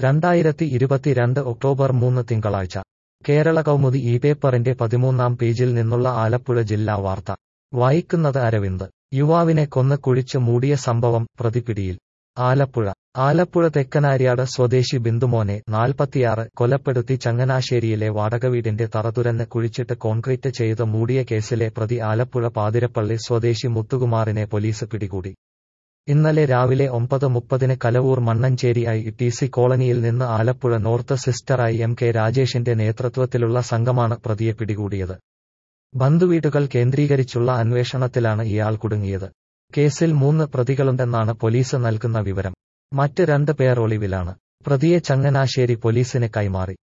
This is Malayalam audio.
രണ്ടായിരത്തി ഇരുപത്തിരണ്ട് ഒക്ടോബർ മൂന്ന് തിങ്കളാഴ്ച കേരള കൗമുദി ഈ പേപ്പറിന്റെ പതിമൂന്നാം പേജിൽ നിന്നുള്ള ആലപ്പുഴ ജില്ലാ വാർത്ത വായിക്കുന്നത് അരവിന്ദ് യുവാവിനെ കൊന്ന് കുഴിച്ച് മൂടിയ സംഭവം പ്രതിപിടിയിൽ ആലപ്പുഴ ആലപ്പുഴ തെക്കനാര്യാട് സ്വദേശി ബിന്ദുമോനെ നാൽപ്പത്തിയാറ് കൊലപ്പെടുത്തി ചങ്ങനാശ്ശേരിയിലെ വാടകവീടിന്റെ തറതുരന്ന് കുഴിച്ചിട്ട് കോൺക്രീറ്റ് ചെയ്ത് മൂടിയ കേസിലെ പ്രതി ആലപ്പുഴ പാതിരപ്പള്ളി സ്വദേശി മുത്തുകുമാറിനെ പോലീസ് പിടികൂടി ഇന്നലെ രാവിലെ ഒമ്പത് മുപ്പതിന് Kalavoor Mannancherry I T C കോളനിയിൽ നിന്ന് ആലപ്പുഴ നോർത്ത് സിസ്റ്ററായി എം കെ രാജേഷിന്റെ നേതൃത്വത്തിലുള്ള സംഘമാണ് പ്രതിയെ പിടികൂടിയത് ബന്ധുവീടുകൾ കേന്ദ്രീകരിച്ചുള്ള അന്വേഷണത്തിലാണ് ഇയാൾ കുടുങ്ങിയത് കേസിൽ മൂന്ന് പ്രതികളുണ്ടെന്നാണ് പോലീസ് നൽകുന്ന വിവരം മറ്റ് രണ്ട് പേർ ഒളിവിലാണ് പ്രതിയെ ചങ്ങനാശ്ശേരി പോലീസിന് കൈമാറി